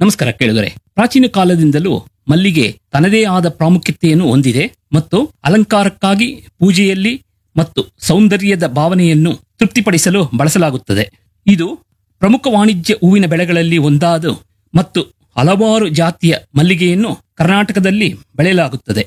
ನಮಸ್ಕಾರ ಕೇಳಿದರೆ ಪ್ರಾಚೀನ ಕಾಲದಿಂದಲೂ ಮಲ್ಲಿಗೆ ತನ್ನದೇ ಆದ ಪ್ರಾಮುಖ್ಯತೆಯನ್ನು ಹೊಂದಿದೆ ಮತ್ತು ಅಲಂಕಾರಕ್ಕಾಗಿ ಪೂಜೆಯಲ್ಲಿ ಮತ್ತು ಸೌಂದರ್ಯದ ಭಾವನೆಯನ್ನು ತೃಪ್ತಿಪಡಿಸಲು ಬಳಸಲಾಗುತ್ತದೆ ಇದು ಪ್ರಮುಖ ವಾಣಿಜ್ಯ ಹೂವಿನ ಬೆಳೆಗಳಲ್ಲಿ ಒಂದಾದ ಮತ್ತು ಹಲವಾರು ಜಾತಿಯ ಮಲ್ಲಿಗೆಯನ್ನು ಕರ್ನಾಟಕದಲ್ಲಿ ಬೆಳೆಯಲಾಗುತ್ತದೆ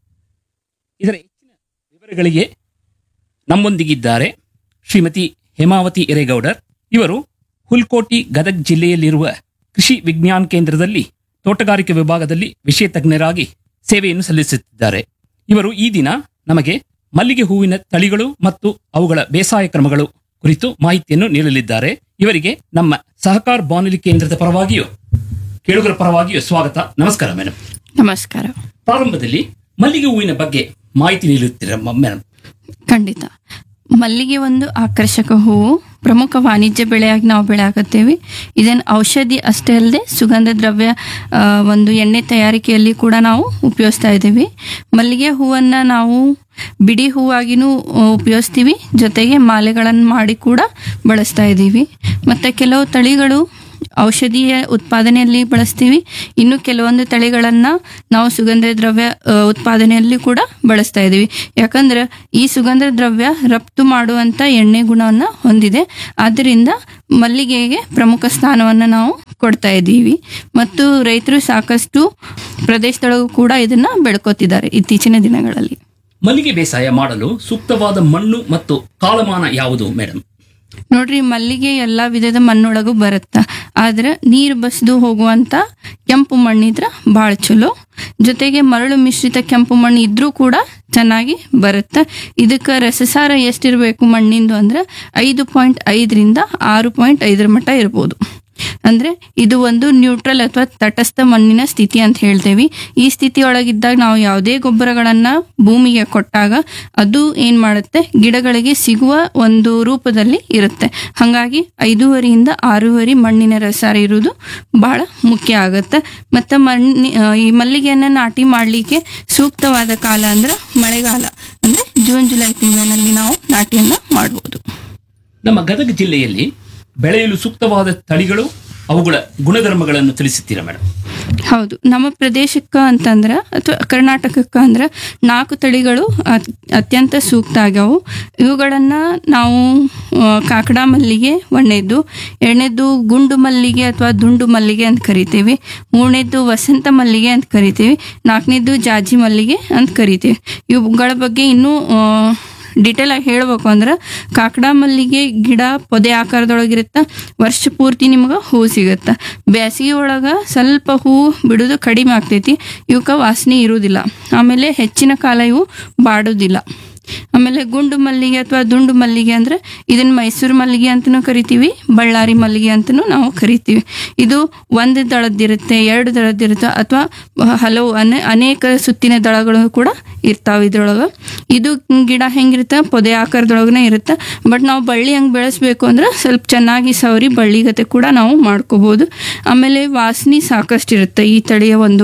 ಇದರ ಹೆಚ್ಚಿನ ವಿವರಗಳಿಗೆ ನಮ್ಮೊಂದಿಗಿದ್ದಾರೆ ಶ್ರೀಮತಿ ಹೇಮಾವತಿ ಎರೇಗೌಡರ್ ಇವರು ಹುಲ್ಕೋಟಿ ಗದಗ್ ಜಿಲ್ಲೆಯಲ್ಲಿರುವ ಕೃಷಿ ವಿಜ್ಞಾನ ಕೇಂದ್ರದಲ್ಲಿ ತೋಟಗಾರಿಕೆ ವಿಭಾಗದಲ್ಲಿ ವಿಷಯ ತಜ್ಞರಾಗಿ ಸೇವೆಯನ್ನು ಸಲ್ಲಿಸುತ್ತಿದ್ದಾರೆ ಇವರು ಈ ದಿನ ನಮಗೆ ಮಲ್ಲಿಗೆ ಹೂವಿನ ತಳಿಗಳು ಮತ್ತು ಅವುಗಳ ಬೇಸಾಯ ಕ್ರಮಗಳು ಕುರಿತು ಮಾಹಿತಿಯನ್ನು ನೀಡಲಿದ್ದಾರೆ ಇವರಿಗೆ ನಮ್ಮ ಸಹಕಾರ ಬಾನುಲಿ ಕೇಂದ್ರದ ಪರವಾಗಿಯೂ ಕೇಳುಗರ ಪರವಾಗಿಯೂ ಸ್ವಾಗತ ನಮಸ್ಕಾರ ಮೇಡಮ್ ನಮಸ್ಕಾರ ಪ್ರಾರಂಭದಲ್ಲಿ ಮಲ್ಲಿಗೆ ಹೂವಿನ ಬಗ್ಗೆ ಮಾಹಿತಿ ನೀಡುತ್ತೀರಾ ಮೇಡಮ್ ಖಂಡಿತ ಮಲ್ಲಿಗೆ ಒಂದು ಆಕರ್ಷಕ ಹೂವು ಪ್ರಮುಖ ವಾಣಿಜ್ಯ ಬೆಳೆಯಾಗಿ ನಾವು ಬೆಳೆಯಾಕತ್ತೇವೆ ಇದನ್ನು ಔಷಧಿ ಅಷ್ಟೇ ಅಲ್ಲದೆ ಸುಗಂಧ ದ್ರವ್ಯ ಆ, ಒಂದು ಎಣ್ಣೆ ತಯಾರಿಕೆಯಲ್ಲಿ ಕೂಡ ನಾವು ಉಪಯೋಗಿಸ್ತಾ ಇದ್ದೀವಿ ಮಲ್ಲಿಗೆ ಹೂವನ್ನು ನಾವು ಬಿಡಿ ಹೂವಾಗಿನೂ ಆ, ಉಪಯೋಗಿಸ್ತೀವಿ ಜೊತೆಗೆ ಮಾಲೆಗಳನ್ನು ಮಾಡಿ ಕೂಡ ಬಳಸ್ತಾ ಇದ್ದೀವಿ ಮತ್ತು ಕೆಲವು ತಳಿಗಳು ಔಷಧೀಯ ಉತ್ಪಾದನೆಯಲ್ಲಿ ಬಳಸ್ತೀವಿ ಇನ್ನು ಕೆಲವೊಂದು ತಳಿಗಳನ್ನು ನಾವು ಸುಗಂಧ ದ್ರವ್ಯ ಆ, ಉತ್ಪಾದನೆಯಲ್ಲಿ ಕೂಡ ಬಳಸ್ತಾ ಇದ್ದೀವಿ ಯಾಕಂದ್ರೆ ಈ ಸುಗಂಧ ದ್ರವ್ಯ ರಫ್ತು ಮಾಡುವಂಥ ಎಣ್ಣೆ ಗುಣವನ್ನು ಹೊಂದಿದೆ ಆದ್ದರಿಂದ ಮಲ್ಲಿಗೆಗೆ ಪ್ರಮುಖ ಸ್ಥಾನವನ್ನು ನಾವು ಕೊಡ್ತಾ ಇದ್ದೀವಿ ಮತ್ತು ರೈತರು ಸಾಕಷ್ಟು ಪ್ರದೇಶದೊಳಗೂ ಕೂಡ ಇದನ್ನು ಬೆಳ್ಕೋತಿದ್ದಾರೆ ಇತ್ತೀಚಿನ ದಿನಗಳಲ್ಲಿ ಮಲ್ಲಿಗೆ ಬೇಸಾಯ ಮಾಡಲು ಸೂಕ್ತವಾದ ಮಣ್ಣು ಮತ್ತು ಕಾಲಮಾನ ಯಾವುದು ಮೇಡಮ್ ನೋಡ್ರಿ ಮಲ್ಲಿಗೆ ಎಲ್ಲ ವಿಧದ ಮಣ್ಣೊಳಗೂ ಬರುತ್ತ ಆದ್ರೆ ನೀರು ಬಸ್ದು ಹೋಗುವಂತ ಕೆಂಪು ಮಣ್ಣಿದ್ರ ಭಾಳ ಚಲೋ ಜೊತೆಗೆ ಮರಳು ಮಿಶ್ರಿತ ಕೆಂಪು ಮಣ್ಣು ಇದ್ರೂ ಕೂಡ ಚೆನ್ನಾಗಿ ಬರುತ್ತೆ ಇದಕ್ಕೆ ರಸಸಾರ ಎಷ್ಟಿರಬೇಕು ಮಣ್ಣಿಂದು ಅಂದ್ರೆ ಐದು ಪಾಯಿಂಟ್ ಐದರಿಂದ ಆರು ಪಾಯಿಂಟ್ ಐದರ ಮಟ್ಟ ಇರ್ಬೋದು ಅಂದ್ರೆ ಇದು ಒಂದು ನ್ಯೂಟ್ರಲ್ ಅಥವಾ ತಟಸ್ಥ ಮಣ್ಣಿನ ಸ್ಥಿತಿ ಅಂತ ಹೇಳ್ತೇವೆ ಈ ಸ್ಥಿತಿಯೊಳಗಿದ್ದಾಗ ನಾವು ಯಾವುದೇ ಗೊಬ್ಬರಗಳನ್ನ ಭೂಮಿಗೆ ಕೊಟ್ಟಾಗ ಅದು ಏನ್ ಮಾಡುತ್ತೆ ಗಿಡಗಳಿಗೆ ಸಿಗುವ ಒಂದು ರೂಪದಲ್ಲಿ ಇರುತ್ತೆ ಹಾಗಾಗಿ ಐದೂವರಿಯಿಂದ ಆರೂವರೆ ಮಣ್ಣಿನ ರಸಾರ ಇರುವುದು ಬಹಳ ಮುಖ್ಯ ಆಗುತ್ತೆ ಮತ್ತೆ ಮಣ್ಣಿ ಆ, ಈ ಮಲ್ಲಿಗೆಯನ್ನ ನಾಟಿ ಮಾಡಲಿಕ್ಕೆ ಸೂಕ್ತವಾದ ಕಾಲ ಅಂದ್ರೆ ಮಳೆಗಾಲ ಅಂದ್ರೆ ಜೂನ್ ಜುಲೈ ತಿಂಗಳಿನಲ್ಲಿ ನಾವು ನಾಟಿಯನ್ನ ಮಾಡ್ಬೋದು ನಮ್ಮ ಗದಗ ಜಿಲ್ಲೆಯಲ್ಲಿ ಬೆಳೆಯಲು ಸೂಕ್ತವಾದ ತಳಿಗಳು ಅವುಗಳ ಗುಣಧರ್ಮಗಳನ್ನು ತಿಳಿಸುತ್ತೀರಾ ಮೇಡಮ್ ಹೌದು ನಮ್ಮ ಪ್ರದೇಶಕ್ಕೆ ಅಂತಂದ್ರೆ ಅಥವಾ ಕರ್ನಾಟಕಕ್ಕೆ ಅಂದ್ರೆ ನಾಲ್ಕು ತಳಿಗಳು ಅತ್- ಅತ್ಯಂತ ಸೂಕ್ತ ಆಗ್ಯಾವು ಇವುಗಳನ್ನ ನಾವು ಆ, ಕಾಕಡ ಮಲ್ಲಿಗೆ ಒಂದನೇದ್ದು ಎರಡನೇದ್ದು ಗುಂಡು ಮಲ್ಲಿಗೆ ಅಥವಾ ದುಂಡು ಮಲ್ಲಿಗೆ ಅಂತ ಕರಿತೀವಿ ಮೂರನೇದ್ದು ವಸಂತ ಮಲ್ಲಿಗೆ ಅಂತ ಕರಿತೀವಿ ನಾಲ್ಕನೇದ್ದು ಜಾಜಿ ಮಲ್ಲಿಗೆ ಅಂತ ಕರಿತೀವಿ ಇವುಗಳ ಬಗ್ಗೆ ಇನ್ನೂ ಆ, ಡಿಟೇಲ್ ಆಗಿ ಹೇಳ್ಬೇಕು ಅಂದ್ರೆ ಕಾಕಡ ಮಲ್ಲಿಗೆ ಗಿಡ ಪೊದೆ ಆಕಾರದೊಳಗಿರುತ್ತೆ ವರ್ಷ ಪೂರ್ತಿ ನಿಮ್ಗೆ ಹೂ ಸಿಗುತ್ತೆ ಬೇಸಿಗೆ ಒಳಗೆ ಸ್ವಲ್ಪ ಹೂ ಬಿಡೋದು ಕಡಿಮೆ ಆಗ್ತೈತಿ ಇವಕ್ಕೆ ವಾಸನೆ ಇರುವುದಿಲ್ಲ ಆಮೇಲೆ ಹೆಚ್ಚಿನ ಕಾಲ ಇವು ಬಾಡೋದಿಲ್ಲ ಆಮೇಲೆ ಗುಂಡು ಮಲ್ಲಿಗೆ ಅಥವಾ ದುಂಡು ಮಲ್ಲಿಗೆ ಅಂದ್ರೆ ಇದನ್ನ ಮೈಸೂರು ಮಲ್ಲಿಗೆ ಅಂತಲೂ ಕರಿತೀವಿ ಬಳ್ಳಾರಿ ಮಲ್ಲಿಗೆ ಅಂತಲೂ ನಾವು ಕರಿತೀವಿ ಇದು ಒಂದು ದಳದ್ದಿರುತ್ತೆ ಎರಡು ದಳದ್ದಿರುತ್ತೆ ಅಥವಾ ಹಲವು ಅನೆ ಅನೇಕ ಸುತ್ತಿನ ದಳಗಳು ಕೂಡ ಇರ್ತಾವೆ ಇದ್ರೊಳಗೆ ಇದು ಗಿಡ ಹೆಂಗಿರುತ್ತೆ ಪೊದೆ ಆಕಾರದೊಳಗನೆ ಇರುತ್ತೆ ಬಟ್ ನಾವು ಬಳ್ಳಿ ಹಂಗೆ ಬೆಳೆಸ್ಬೇಕು ಅಂದ್ರೆ ಸ್ವಲ್ಪ ಚೆನ್ನಾಗಿ ಸವರಿ ಬಳ್ಳಿಗತೆ ಕೂಡ ನಾವು ಮಾಡ್ಕೋಬೋದು ಆಮೇಲೆ ವಾಸನೆ ಸಾಕಷ್ಟು ಇರುತ್ತೆ ಈ ತಳಿಯ ಒಂದು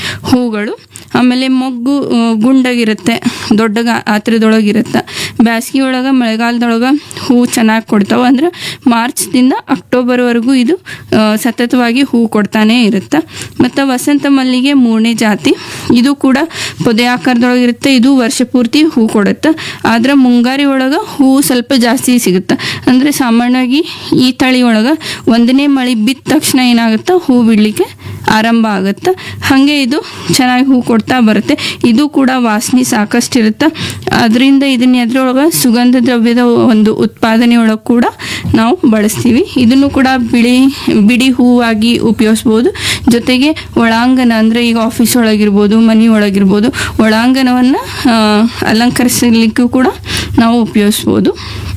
ಹೂಗಳು ಆಮೇಲೆ ಮೊಗ್ಗು ಆ, ಗುಂಡಗಿರುತ್ತೆ ದೊಡ್ಡ ಆತ್ರದೊಳಗಿರುತ್ತೆ ಬ್ಯಾಸ್ಗೆ ಒಳಗೆ ಮಳೆಗಾಲದೊಳಗೆ ಹೂ ಚೆನ್ನಾಗಿ ಕೊಡ್ತಾವೆ ಅಂದ್ರೆ ಮಾರ್ಚ್ದಿಂದ ಅಕ್ಟೋಬರ್ವರೆಗೂ ಇದು ಆ, ಸತತವಾಗಿ ಹೂ ಕೊಡ್ತಾನೆ ಇರುತ್ತೆ ಮತ್ತು ವಸಂತ ಮಲ್ಲಿಗೆ ಮೂರನೇ ಜಾತಿ ಇದು ಕೂಡ ಪೊದೆ ಆಕಾರದೊಳಗಿರುತ್ತೆ ಇದು ವರ್ಷ ಪೂರ್ತಿ ಹೂ ಕೊಡುತ್ತೆ ಆದ್ರೆ ಮುಂಗಾರಿ ಒಳಗೆ ಹೂ ಸ್ವಲ್ಪ ಜಾಸ್ತಿ ಸಿಗುತ್ತೆ ಅಂದರೆ ಸಾಮಾನ್ಯವಾಗಿ ಈ ತಳಿ ಒಳಗೆ ಒಂದನೇ ಮಳೆ ಬಿದ್ದ ತಕ್ಷಣ ಏನಾಗುತ್ತೆ ಹೂ ಬಿಡಲಿಕ್ಕೆ ಆರಂಭ ಆಗುತ್ತೆ ಹಾಗೆ ಇದು ಚೆನ್ನಾಗಿ ಹೂ ಕೊಡ್ತಾ ಬರುತ್ತೆ ಇದು ಕೂಡ ವಾಸನೆ ಸಾಕಷ್ಟು ಇರುತ್ತೆ ಅದರಿಂದ ಇದನ್ನ ಎದ್ರೊಳಗೆ ಸುಗಂಧ ದ್ರವ್ಯದ ಒಂದು ಉತ್ಪಾದನೆ ಒಳಗೆ ಕೂಡ ನಾವು ಬಳಸ್ತೀವಿ ಇದನ್ನು ಕೂಡ ಬಿಳಿ ಬಿಡಿ ಹೂವಾಗಿ ಉಪಯೋಗಿಸ್ಬೋದು ಜೊತೆಗೆ ಒಳಾಂಗಣ ಅಂದರೆ ಈಗ ಆಫೀಸ್ ಒಳಗಿರ್ಬೋದು ಮನೆ ಒಳಗಿರ್ಬೋದು ಒಳಾಂಗಣವನ್ನು ಅಲಂಕರಿಸಲಿಕ್ಕೂ ಕೂಡ ನಾವು ಉಪಯೋಗಿಸ್ಬೋದು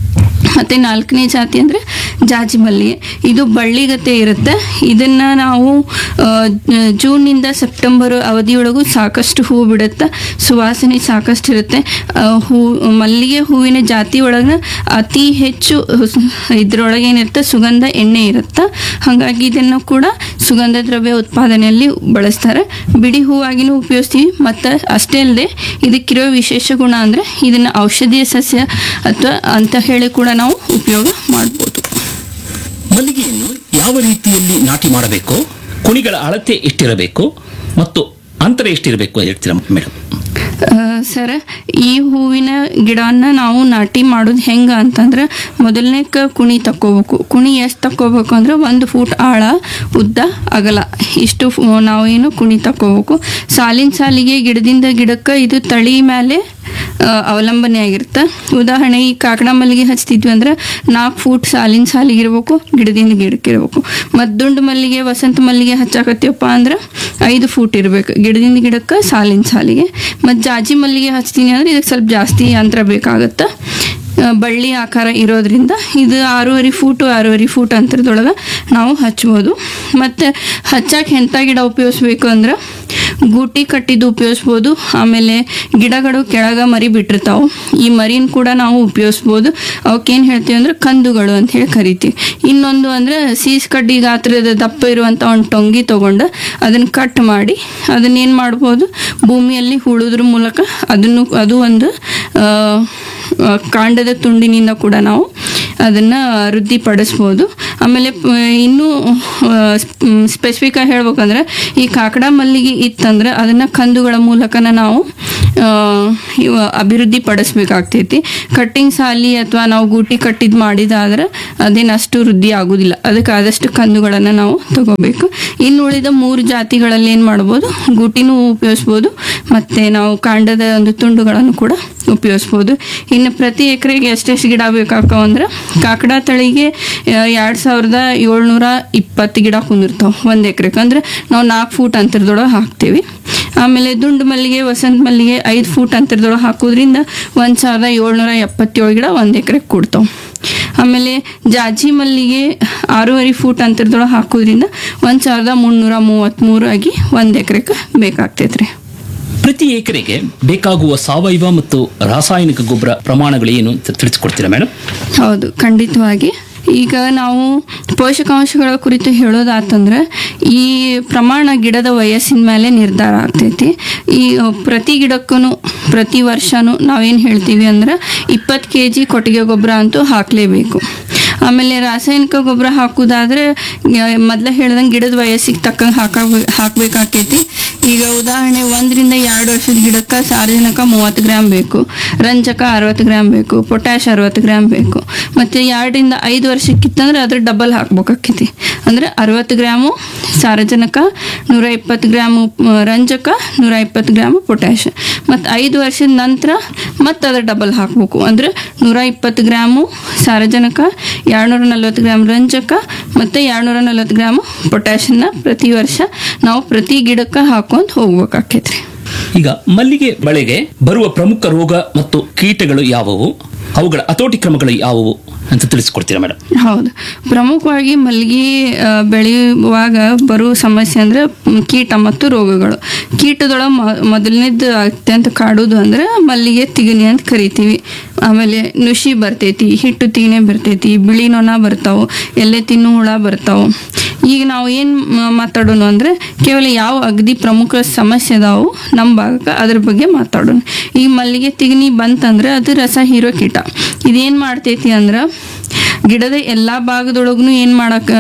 ಮತ್ತು ನಾಲ್ಕನೇ ಜಾತಿ ಅಂದರೆ ಜಾಜಿ ಮಲ್ಲಿಗೆ ಇದು ಬಳ್ಳಿಗತೆ ಇರುತ್ತೆ ಇದನ್ನು ನಾವು ಆ, ಜೂನ್ನಿಂದ ಸೆಪ್ಟೆಂಬರ್ ಅವಧಿಯೊಳಗೂ ಸಾಕಷ್ಟು ಹೂ ಬಿಡುತ್ತೆ ಸುವಾಸನೆ ಸಾಕಷ್ಟು ಇರುತ್ತೆ ಆ, ಹೂ ಮಲ್ಲಿಗೆ ಹೂವಿನ ಜಾತಿ ಒಳಗೆ ಅತಿ ಹೆಚ್ಚು ಇದರೊಳಗೆ ಏನಿರುತ್ತೆ ಸುಗಂಧ ಎಣ್ಣೆ ಇರುತ್ತೆ ಹಾಗಾಗಿ ಇದನ್ನು ಕೂಡ ಸುಗಂಧ ದ್ರವ್ಯ ಉತ್ಪಾದನೆಯಲ್ಲಿ ಬಳಸ್ತಾರೆ ಬಿಡಿ ಹೂವಾಗಿನೂ ಉಪಯೋಗಿಸ್ತೀವಿ ಮತ್ತು ಅಷ್ಟೇ ಅಲ್ಲದೆ ಇದಕ್ಕಿರೋ ವಿಶೇಷ ಗುಣ ಅಂದರೆ ಇದನ್ನು ಔಷಧೀಯ ಸಸ್ಯ ಅಥವಾ ಅಂತ ಹೇಳಿ ಕೂಡ ನಾವು ಉಪಯೋಗ ಮಾಡ್ಬೋದು ಮಲ್ಲಿಗೆಯನ್ನು ಯಾವ ರೀತಿಯಲ್ಲಿ ನಾಟಿ ಮಾಡಬೇಕು ಕುಣಿಗಳ ಅಳತೆ ಎಷ್ಟಿರಬೇಕು ಮತ್ತು ಅಂತರ ಎಷ್ಟಿರಬೇಕು ಹೇಳ್ತೀರಾ ಮೇಡಮ್ ಆ, ಸರ್ ಈ ಹೂವಿನ ಗಿಡನ ನಾವು ನಾಟಿ ಮಾಡೋದು ಹೆಂಗೆ ಅಂತಂದ್ರೆ ಮೊದಲನೇಕ ಕುಣಿ ತಕ್ಕೋಬೇಕು ಕುಣಿ ಎಷ್ಟು ತಕ್ಕೋಬೇಕು ಅಂದ್ರೆ ಒಂದು ಫೂಟ್ ಆಳ ಉದ್ದ ಅಗಲ ಇಷ್ಟು ಫು- ನಾವೇನು ಕುಣಿ ತಕ್ಕೋಬೇಕು ಸಾಲಿನ ಸಾಲಿಗೆ ಗಿಡದಿಂದ ಗಿಡಕ್ಕೆ ಇದು ತಳಿ ಮೇಲೆ ಆ, ಅವಲಂಬನೆ ಆಗಿರುತ್ತೆ ಉದಾಹರಣೆ ಈ ಕಾಕಡ ಮಲ್ಲಿಗೆ ಹಚ್ತಿದ್ವಿ ಅಂದ್ರೆ ನಾಲ್ಕು ಫೂಟ್ ಸಾಲಿನ ಸಾಲಿಗೆ ಇರ್ಬೇಕು ಗಿಡದಿಂದ ಗಿಡಕ್ಕೆ ಇರ್ಬೇಕು ಮತ್ತು ದುಂಡು ಮಲ್ಲಿಗೆ ವಸಂತ ಮಲ್ಲಿಗೆ ಹಚ್ಚಾಕತ್ತೀವಪ್ಪ ಅಂದ್ರೆ ಐದು ಫೂಟ್ ಇರಬೇಕು ಗಿಡದಿಂದ ಗಿಡಕ್ಕೆ ಸಾಲಿನ ಸಾಲಿಗೆ ಮತ್ತು ಜಾಜಿ ಮಲ್ಲಿಗೆ ಹಚ್ತೀನಿ ಅಂದ್ರೆ ಇದಕ್ಕೆ ಸ್ವಲ್ಪ ಜಾಸ್ತಿ ಅಂತರ ಬೇಕಾಗುತ್ತೆ ಆ, ಬಳ್ಳಿ ಆಕಾರ ಇರೋದ್ರಿಂದ ಇದು ಆರೂವರೆ ಫೂಟು ಆರೂವರೆ ಫೂಟ್ ಅಂತರದೊಳಗೆ ನಾವು ಹಚ್ಬೋದು ಮತ್ತು ಹಚ್ಚಕ್ಕೆ ಎಂಥ ಗಿಡ ಉಪಯೋಗಿಸ್ಬೇಕು ಅಂದ್ರೆ ಗೂಟಿ ಕಟ್ಟಿದ್ದು ಉಪಯೋಗಿಸ್ಬೋದು ಆಮೇಲೆ ಗಿಡಗಳು ಕೆಳಗ ಮರಿ ಬಿಟ್ಟಿರ್ತಾವೆ ಈ ಮರಿನ ಕೂಡ ನಾವು ಉಪಯೋಗಿಸ್ಬೋದು ಅವಕ್ಕೇನು ಹೇಳ್ತೀವಿ ಅಂದ್ರೆ ಕಂದುಗಳು ಅಂತ ಹೇಳಿ ಕರಿತೀವಿ ಇನ್ನೊಂದು ಅಂದ್ರೆ ಸೀಸ್ ಕಡ್ಡಿ ಗಾತ್ರದ ದಪ್ಪ ಇರುವಂಥ ಒಂದು ಟೊಂಗಿ ತೊಗೊಂಡು ಅದನ್ನು ಕಟ್ ಮಾಡಿ ಅದನ್ನೇನು ಮಾಡ್ಬೋದು ಭೂಮಿಯಲ್ಲಿ ಹೂಳೋದ್ರ ಮೂಲಕ ಅದನ್ನು ಅದು ಒಂದು ಆ, ಆ, ಕಾಂಡದ ತುಂಡಿನಿಂದ ಕೂಡ ನಾವು ಅದನ್ನು ವೃದ್ಧಿಪಡಿಸ್ಬೋದು ಆಮೇಲೆ ಪ- ಇನ್ನೂ ಸ್ಪೆಸಿಫಿಕ್ ಆಗಿ ಹೇಳ್ಬೇಕಂದ್ರೆ ಈ ಕಾಕಡ ಮಲ್ಲಿಗೆ ಇತ್ತಂದ್ರೆ ಅದನ್ನು ಕಂದುಗಳ ಮೂಲಕನ ನಾವು ಆ, ಇವ ಅಭಿವೃದ್ಧಿ ಪಡಿಸ್ಬೇಕಾಗ್ತೈತಿ ಕಟ್ಟಿಂಗ್ ಸಾಲಿ ಅಥವಾ ನಾವು ಗೂಟಿ ಕಟ್ಟಿದ್ ಮಾಡಿದಾದ್ರೆ ಅದೇನು ಅಷ್ಟು ವೃದ್ಧಿ ಆಗೋದಿಲ್ಲ ಅದಕ್ಕೆ ಆದಷ್ಟು ಕಂದುಗಳನ್ನು ನಾವು ತಗೋಬೇಕು ಇನ್ನು ಉಳಿದ ಮೂರು ಜಾತಿಗಳಲ್ಲಿ ಏನು ಮಾಡ್ಬೋದು ಗೂಟಿನೂ ಉಪಯೋಗಿಸ್ಬೋದು ಮತ್ತು ನಾವು ಕಾಂಡದ ಒಂದು ತುಂಡುಗಳನ್ನು ಕೂಡ ಉಪಯೋಗಿಸ್ಬೋದು ಇನ್ನು ಪ್ರತಿ ಎಕರೆಗೆ ಎಷ್ಟೆಷ್ಟು ಗಿಡ ಬೇಕಾಗ್ತಾವ ಅಂದ್ರೆ ಕಾಕಡ ತಳಿಗೆ ಎರಡು ಸಾವಿರದ ಏಳ್ನೂರ ಇಪ್ಪತ್ತು ಗಿಡ ಕುಂದಿರ್ತಾವೆ ಒಂದು ಎಕರೆಗೆ ಅಂದ್ರೆ ನಾವು ನಾಲ್ಕು ಫೂಟ್ ಅಂತರದೊಳಗೆ ಹಾಕ್ತೀವಿ ಆಮೇಲೆ ದುಂಡು ಮಲ್ಲಿಗೆ ವಸಂತ ಮಲ್ಲಿಗೆ ಐದು ಫೂಟ್ ಅಂತರದೊಳಗೆ ಹಾಕೋದ್ರಿಂದ ಒಂದು ಸಾವಿರದ ಏಳ್ನೂರ ಎಪ್ಪತ್ತೇಳು ಗಿಡ ಒಂದು ಎಕರೆಗೆ ಕೊಡ್ತಾವೆ ಆಮೇಲೆ ಜಾಜಿ ಮಲ್ಲಿಗೆ ಆರೂವರೆ ಫೂಟ್ ಅಂತರದೊಳಗೆ ಹಾಕೋದ್ರಿಂದ ಒಂದು ಸಾವಿರದ ಮುನ್ನೂರ ಮೂವತ್ತ್ಮೂರು ಆಗಿ ಒಂದು ಎಕರೆಗೆ ಬೇಕಾಗ್ತೈತೆ ರೀ ಪ್ರತಿ ಎಕರೆಗೆ ಬೇಕಾಗುವ ಸಾವಯವ ಮತ್ತು ರಾಸಾಯನಿಕ ಗೊಬ್ಬರ ಪ್ರಮಾಣಗಳು ಏನು ಅಂತ ತಿಳಿಸ್ಕೊಡ್ತೀರಾ ಮೇಡಮ್ ಹೌದು ಖಂಡಿತವಾಗಿ ಈಗ ನಾವು ಪೋಷಕಾಂಶಗಳ ಕುರಿತು ಹೇಳೋದಾತಂದ್ರೆ ಈ ಪ್ರಮಾಣ ಗಿಡದ ವಯಸ್ಸಿನ ಮೇಲೆ ನಿರ್ಧಾರ ಆಗ್ತೈತಿ ಈ ಪ್ರತಿ ಗಿಡಕ್ಕೂ ಪ್ರತಿ ವರ್ಷನೂ ನಾವೇನು ಹೇಳ್ತೀವಿ ಅಂದ್ರೆ ಇಪ್ಪತ್ತು ಕೆ ಜಿ ಕೊಟ್ಟಿಗೆ ಗೊಬ್ಬರ ಅಂತೂ ಹಾಕಲೇಬೇಕು ಆಮೇಲೆ ರಾಸಾಯನಿಕ ಗೊಬ್ಬರ ಹಾಕೋದಾದ್ರೆ ಮೊದಲೇ ಹೇಳ್ದಂಗೆ ಗಿಡದ ವಯಸ್ಸಿಗೆ ತಕ್ಕಂಗೆ ಹಾಕ ಹಾಕಬೇಕಾಗ್ತೈತಿ ಈಗ ಉದಾಹರಣೆ ಒಂದರಿಂದ ಎರಡು ವರ್ಷದ ಗಿಡಕ್ಕೆ ಸಾರಜನಕ ಮೂವತ್ತು ಗ್ರಾಮ್ ಬೇಕು ರಂಜಕ ಅರವತ್ತು ಗ್ರಾಮ್ ಬೇಕು ಪೊಟ್ಯಾಶ್ ಅರವತ್ತು ಗ್ರಾಮ್ ಬೇಕು ಮತ್ತು ಎರಡರಿಂದ ಐದು ವರ್ಷಕ್ಕಿತ್ತಂದ್ರೆ ಅದ್ರ ಡಬಲ್ ಹಾಕ್ಬೇಕಾಕೈತಿ ಅಂದರೆ ಅರವತ್ತು ಗ್ರಾಮು ಸಾರಜನಕ ನೂರ ಇಪ್ಪತ್ತು ಗ್ರಾಮು ಮ, ರಂಜಕ ನೂರ ಇಪ್ಪತ್ತು ಗ್ರಾಮು ಪೊಟ್ಯಾಶ್ ಮತ್ತು ಐದು ವರ್ಷದ ನಂತರ ಮತ್ತೆ ಅದ್ರ ಡಬಲ್ ಹಾಕಬೇಕು ಅಂದರೆ ನೂರ ಇಪ್ಪತ್ತು ಗ್ರಾಮು ಸಾರಜನಕ ಎರಡುನೂರ ನಲ್ವತ್ತು ಗ್ರಾಮ್ ರಂಜಕ ಮತ್ತು ಎರಡುನೂರ ನಲ್ವತ್ತು ಗ್ರಾಮು ಪೊಟ್ಯಾಶನ್ನ ಪ್ರತಿ ವರ್ಷ ನಾವು ಪ್ರತಿ ಗಿಡಕ್ಕೆ ಹಾಕೊಂಡು ಹೋಗ್ಬೇಕಾಕೈತ್ರಿ ಈಗ ಮಲ್ಲಿಗೆ ಬೆಳೆಗೆ ಬರುವ ಪ್ರಮುಖ ರೋಗ ಮತ್ತು ಕೀಟಗಳು ಯಾವುವು ಅವುಗಳ ಹತೋಟಿ ಕ್ರಮಗಳು ಯಾವುವು ಅಂತ ತಿಳಿಸ್ಕೊಡ್ತೀರಾ ಮೇಡಮ್ ಹೌದು ಪ್ರಮುಖವಾಗಿ ಮಲ್ಲಿಗೆ ಆ, ಬೆಳೆಯುವಾಗ ಬರುವ ಸಮಸ್ಯೆ ಅಂದರೆ ಕೀಟ ಮತ್ತು ರೋಗಗಳು ಕೀಟದೊಳಗೆ ಮೊದಲನೇದು ಅತ್ಯಂತ ಕಾಡೋದು ಅಂದ್ರೆ ಮಲ್ಲಿಗೆ ತಿಗಣಿ ಅಂತ ಕರಿತೀವಿ ಆಮೇಲೆ ನುಷಿ ಬರ್ತೈತಿ ಹಿಟ್ಟು ತಿಗಣೆ ಬರ್ತೈತಿ ಬಿಳಿ ನೊಣ ಬರ್ತಾವು ಎಲೆ ತಿನ್ನು ಹುಳ ಬರ್ತಾವು ಈಗ ನಾವು ಏನು ಮಾತಾಡೋಣ ಅಂದರೆ ಕೇವಲ ಯಾವ ಅಗದಿ ಪ್ರಮುಖ ಸಮಸ್ಯೆ ಅದಾವು ನಮ್ಮ ಭಾಗಕ್ಕೆ ಅದ್ರ ಬಗ್ಗೆ ಮಾತಾಡೋಣ ಈ ಮಲ್ಲಿಗೆ ತಿಗಣಿ ಬಂತಂದ್ರೆ ಅದು ರಸ ಹೀರೋ ಕೀಟ ಇದೇನು ಮಾಡ್ತೈತಿ ಅಂದ್ರೆ ಗಿಡದ ಎಲ್ಲ ಭಾಗದೊಳಗೂ ಏನು ಮಾಡಕ್ಕೆ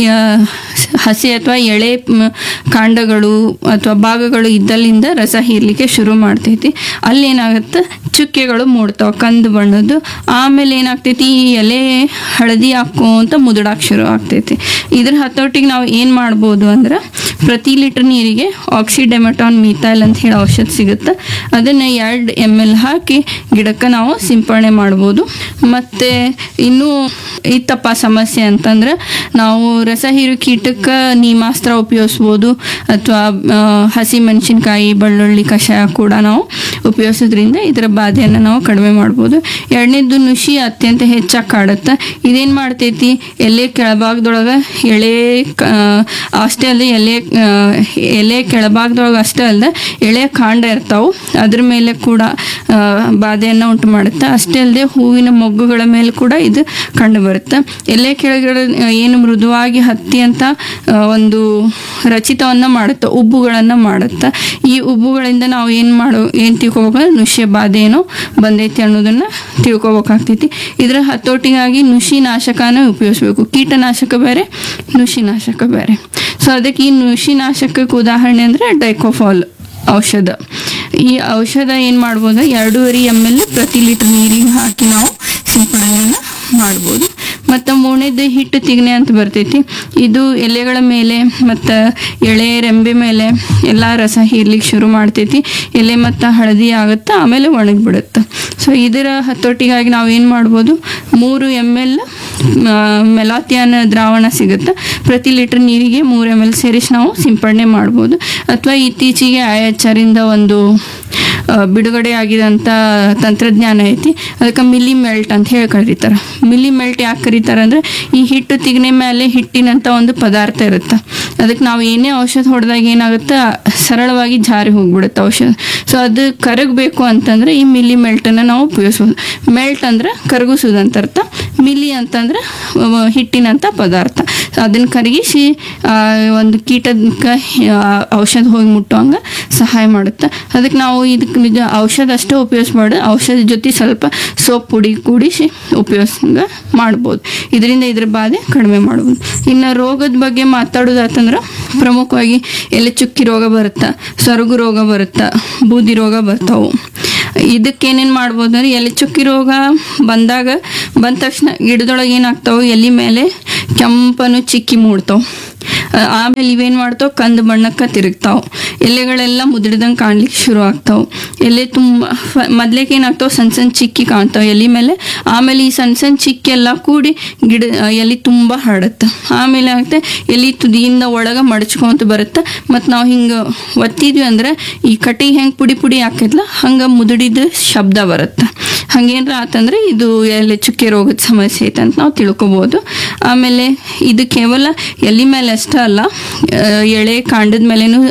ಹಸಿ ಅಥವಾ ಎಳೆ ಮ್, ಕಾಂಡಗಳು ಅಥವಾ ಭಾಗಗಳು ಇದ್ದಲ್ಲಿಂದ ರಸ ಹೀರ್ಲಿಕ್ಕೆ ಶುರು ಮಾಡ್ತೈತಿ ಅಲ್ಲಿ ಏನಾಗುತ್ತೆ ಚುಕ್ಕೆಗಳು ಮೂಡ್ತಾವೆ ಕಂದು ಬಣ್ಣದ್ದು ಆಮೇಲೆ ಏನಾಗ್ತೈತಿ ಈ ಎಲೆ ಹಳದಿ ಹಾಕೋಂತ ಮುದುಡಾಕ್ ಶುರು ಆಗ್ತೈತಿ ಇದ್ರ ಹತೋಟಿಗೆ ನಾವು ಏನು ಮಾಡ್ಬೋದು ಅಂದ್ರೆ ಪ್ರತಿ ಲೀಟರ್ ನೀರಿಗೆ ಆಕ್ಸಿಡೆಮಟಾನ್ ಮೀಥೈಲ್ ಅಂತ ಹೇಳಿ ಔಷಧ ಸಿಗುತ್ತೆ ಅದನ್ನು ಎರಡು ಎಮ್ ಎಲ್ ಹಾಕಿ ಗಿಡಕ್ಕೆ ನಾವು ಸಿಂಪರಣೆ ಮಾಡ್ಬೋದು ಮತ್ತು ಇನ್ನೂ ಇತ್ತಪ್ಪ ಸಮಸ್ಯೆ ಅಂತಂದ್ರೆ ನಾವು ರಸ ಹೀರು ಕೀಟಕ್ಕೆ ನೀಮಾಸ್ತ್ರ ಉಪಯೋಗಿಸ್ಬೋದು ಅಥವಾ ಹಸಿ ಮೆಣಸಿನ್ಕಾಯಿ ಬೆಳ್ಳುಳ್ಳಿ ಕಷಾಯ ಕೂಡ ನಾವು ಉಪಯೋಗಿಸೋದ್ರಿಂದ ಇದರ ಬಾಧೆಯನ್ನು ನಾವು ಕಡಿಮೆ ಮಾಡ್ಬೋದು ಎರಡನೇದು ನುಷಿ ಅತ್ಯಂತ ಹೆಚ್ಚಾಗಿ ಕಾಡುತ್ತೆ ಇದೇನು ಮಾಡ್ತೈತಿ ಎಲೆ ಕೆಳಭಾಗದೊಳಗೆ ಎಳೆ ಕ- ಅಷ್ಟೇ ಅಲ್ಲದೆ ಎಲೆ ಆ, ಎಲೆ ಕೆಳಭಾಗದೊಳಗೆ ಅಷ್ಟೇ ಅಲ್ಲದೆ ಎಳೆ ಕಾಂಡ ಇರ್ತಾವೆ ಅದ್ರ ಮೇಲೆ ಕೂಡ ಆ, ಬಾಧೆಯನ್ನು ಉಂಟು ಮಾಡುತ್ತೆ ಅಷ್ಟೇ ಅಲ್ಲದೆ ಹೂವಿನ ಮೊಗ್ಗುಗಳ ಮೇಲೆ ಕೂಡ ಇದು ಕಂಡು ಬರುತ್ತೆ ಎಲೆ ಕೆಳಗಡೆ ಆ, ಏನು ಮೃದುವಾಗಿ ಹತ್ತಿ ಅಂತ ಆ, ಒಂದು ರಚಿತವನ್ನು ಮಾಡುತ್ತೆ ಉಬ್ಬುಗಳನ್ನು ಮಾಡುತ್ತೆ ಈ ಉಬ್ಬುಗಳಿಂದ ನಾವು ಏನು ಮಾಡೋ ಏನು ತಿಳ್ಕೊಬೇಕಂದ್ರೆ ನುಷ್ಯ ಬಾಧೆ ಏನೋ ಬಂದೈತಿ ಅನ್ನೋದನ್ನು ತಿಳ್ಕೊಬೇಕಾಗ್ತೈತಿ ಇದರ ಹತೋಟಿಗಾಗಿ ನುಷಿ ನಾಶಕನ ಉಪಯೋಗಿಸ್ಬೇಕು ಕೀಟನಾಶಕ ಬೇರೆ ನುಷಿ ನಾಶಕ ಬೇರೆ ಸೊ ಸೊ ಅದಕ್ಕೆ ಈ ನುಷಿನಾಶಕಕ್ಕೆ ಉದಾಹರಣೆ ಅಂದರೆ ಡೈಕೋಫಾಲ್ ಔಷಧ ಈ ಔಷಧ ಏನು ಮಾಡ್ಬೋದು ಎರಡೂವರೆ ಎಮ್ ಎಲ್ ಪ್ರತಿ ಲೀಟರ್ ನೀರಿಗೆ ಹಾಕಿ ನಾವು ಸಿಂಪಡಣೆಯನ್ನು ಮಾಡ್ಬೋದು ಮತ್ತು ಮೂರನೇದು ಹಿಟ್ಟು ತಿಗಣೆ ಅಂತ ಬರ್ತೈತಿ ಇದು ಎಲೆಗಳ ಮೇಲೆ ಮತ್ತು ಎಳೆ ರೆಂಬೆ ಮೇಲೆ ಎಲ್ಲ ರಸ ಹೀರ್ಲಿಕ್ಕೆ ಶುರು ಮಾಡ್ತೈತಿ ಎಲೆ ಮತ್ತು ಹಳದಿ ಆಗುತ್ತೆ ಆಮೇಲೆ ಒಣಗಿಬಿಡುತ್ತೆ ಸೊ ಇದರ ಹತೋಟಿಗಾಗಿ ನಾವು ಏನು ಮಾಡ್ಬೋದು ಮೂರು ಎಮ್ ಎಲ್ ಮೆಲಾತಿಯಾನ ದ್ರಾವಣ ಸಿಗುತ್ತೆ ಪ್ರತಿ ಲೀಟರ್ ನೀರಿಗೆ ಮೂರು ಎಮ್ ಎಲ್ ಸೇರಿಸಿ ನಾವು ಸಿಂಪಡಣೆ ಮಾಡ್ಬೋದು ಅಥವಾ ಇತ್ತೀಚೆಗೆ ಐ ಎಚ್ ಆರಿಂದ ಒಂದು ಆ, ಬಿಡುಗಡೆ ಆಗಿದಂಥ ತಂತ್ರಜ್ಞಾನ ಐತಿ ಅದಕ್ಕೆ ಮಿಲಿ ಮೆಲ್ಟ್ ಅಂತ ಹೇಳಿ ಕರೀತಾರೆ ಮಿಲಿ ಮೆಲ್ಟ್ ಯಾಕೆ ಕರೀತಾರೆ ಅಂದರೆ ಈ ಹಿಟ್ಟು ತಿಗಣೆ ಮೇಲೆ ಹಿಟ್ಟಿನಂಥ ಒಂದು ಪದಾರ್ಥ ಇರುತ್ತೆ ಅದಕ್ಕೆ ನಾವು ಏನೇ ಔಷಧ ಹೊಡೆದಾಗ ಏನಾಗುತ್ತೆ ಆ, ಸರಳವಾಗಿ ಜಾರಿ ಹೋಗ್ಬಿಡುತ್ತೆ ಔಷಧ ಸೊ ಅದು ಕರಗಬೇಕು ಅಂತಂದರೆ ಈ ಮಿಲಿ ಮೆಲ್ಟನ್ನು ನಾವು ಉಪಯೋಗಿಸ್ಬೋದು ಮೆಲ್ಟ್ ಅಂದ್ರೆ ಕರಗಿಸೋದು ಅಂತ ಅರ್ಥ ಮಿಲಿ ಅಂತಂದ್ರೆ ಅವ ಹಿಟ್ಟಿನಂಥ ಪದಾರ್ಥ ಸೊ ಅದನ್ನು ಕರಗಿಸಿ ಆ, ಒಂದು ಕೀಟಕ್ಕೆ ಆ, ಔಷಧ ಹೋಗಿ ಮುಟ್ಟುವಂಗೆ ಸಹಾಯ ಮಾಡುತ್ತೆ ಅದಕ್ಕೆ ನಾವು ಇದಕ್ಕೆ ನಿಜ ಔಷಧ ಅಷ್ಟೇ ಉಪಯೋಗಿಸ್ಬಾರ್ದು ಔಷಧ ಜೊತೆ ಸ್ವಲ್ಪ ಸೋಪ್ ಪುಡಿ ಕೂಡಿಸಿ ಉಪಯೋಗಿಸಂಗೆ ಮಾಡ್ಬೋದು ಇದರಿಂದ ಇದ್ರ ಬಾಧೆ ಕಡಿಮೆ ಮಾಡ್ಬೋದು ಇನ್ನು ರೋಗದ ಬಗ್ಗೆ ಮಾತಾಡೋದಾತಂದ್ರೆ ಪ್ರಮುಖವಾಗಿ ಎಲೆ ಚುಕ್ಕಿ ರೋಗ ಬರುತ್ತೆ ಸೊರಗು ರೋಗ ಬರುತ್ತೆ ಬೂದಿ ರೋಗ ಬರ್ತಾವೆ ಇದಕ್ಕೇನೇನು ಮಾಡ್ಬೋದು ಅಂದ್ರೆ ಎಲೆ ಚುಕ್ಕಿ ರೋಗ ಬಂದಾಗ ಬಂದ ತಕ್ಷಣ ಗಿಡದೊಳಗೆ ಏನಾಗ್ತಾವೆ ಎಲೆ ಮೇಲೆ ಕೆಂಪನು ಚಿಕ್ಕಿ ಮೂಡ್ತಾವೆ ಆ- ಆಮೇಲೆ ಇವೇನು ಮಾಡ್ತಾವೆ ಕಂದು ಬಣ್ಣಕ್ಕೆ ತಿರುಗ್ತಾವೆ ಎಲೆಗಳೆಲ್ಲ ಮುದುಡ್ದಂಗೆ ಕಾಣ್ಲಿಕ್ಕೆ ಶುರು ಆಗ್ತಾವೆ ಎಲೆ ತುಂಬ ಮೊದ್ಲೇಕೆ ಏನಾಗ್ತಾವೆ ಸಣ್ಣ ಸಣ್ಣ ಚಿಕ್ಕಿ ಕಾಣ್ತಾವೆ ಎಲೆ ಮೇಲೆ ಆಮೇಲೆ ಈ ಸಣ್ಣ ಸಣ್ಣ ಚಿಕ್ಕಿ ಎಲ್ಲ ಕೂಡಿ ಗಿಡ ಎಲೆ ತುಂಬ ಹರಡುತ್ತೆ ಆಮೇಲೆ ಆಗ್ತದೆ ಎಲೆ ತುದಿಯಿಂದ ಒಳಗೆ ಮಡಚ್ಕೊಂತ ಬರುತ್ತೆ ಮತ್ತು ನಾವು ಹಿಂಗೆ ಒತ್ತಿದ್ವಿ ಅಂದ್ರೆ ಈ ಕಟಿ ಹೆಂಗೆ ಪುಡಿ ಪುಡಿ ಹಾಕಿದ್ಲ ಹಂಗೆ ಮುದುಡಿದ ಶಬ್ದ ಬರುತ್ತೆ ಹಂಗೇನ್ರ ಆತಂದ್ರೆ ಇದು ಎಲೆ ಚುಕ್ಕೆ ರೋಗದ ಸಮಸ್ಯೆ ಐತೆ ಅಂತ ನಾವು ತಿಳ್ಕೊಬೋದು ಆಮೇಲೆ ಇದು ಕೇವಲ ಎಲೆ ಮೇಲೆ ಅಷ್ಟೇ ಅಲ್ಲ ಆ, ಎಳೆ ಕಾಂಡದ ಮೇಲೇನು